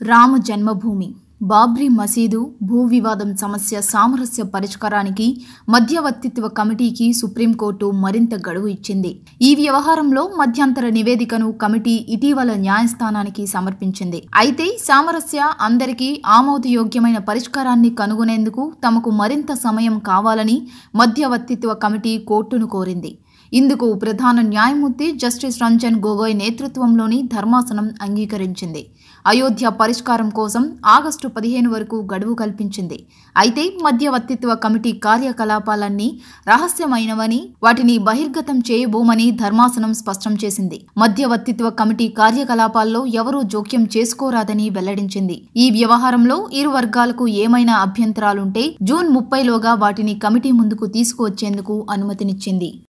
రామ జన్మభూమి బాబ్రీ మసీదు భూ వివాదం సమస్య సామరస్య పరిష్కారానికి మధ్యవర్తిత్వ కమిటీకి సుప్రీంకోర్టు మరింత గడువు ఇచ్చింది ఈ వ్యవహారంలో మధ్యంతర నివేదికను కమిటీ ఇటీవల న్యాయస్థానానికి సమర్పించింది అయితే సామరస్య అందరికీ ఆమోదయోగ్యమైన పరిష్కారాన్ని కనుగొనేందుకు తమకు మరింత సమయం కావాలని మధ్యవర్తిత్వ కమిటీ కోర్టును కోరింది ఇందుకు ప్రధాన న్యాయమూర్తి జస్టిస్ రంజన్ గొగోయ్ నేతృత్వంలోని ధర్మాసనం అంగీకరించింది అయోధ్య పరిష్కారం కోసం ఆగస్టు పదిహేను వరకు గడువు కల్పించింది అయితే మధ్యవర్తిత్వ కమిటీ కార్యకలాపాలన్నీ రహస్యమైనవని వాటిని బహిర్గతం చేయబోమని ధర్మాసనం స్పష్టం చేసింది మధ్యవర్తిత్వ కమిటీ కార్యకలాపాల్లో ఎవరూ జోక్యం చేసుకోరాదని వెల్లడించింది ఈ వ్యవహారంలో ఇరు వర్గాలకు ఏమైనా అభ్యంతరాలుంటే జూన్ ముప్పైలోగా వాటిని కమిటీ ముందుకు తీసుకువచ్చేందుకు అనుమతినిచ్చింది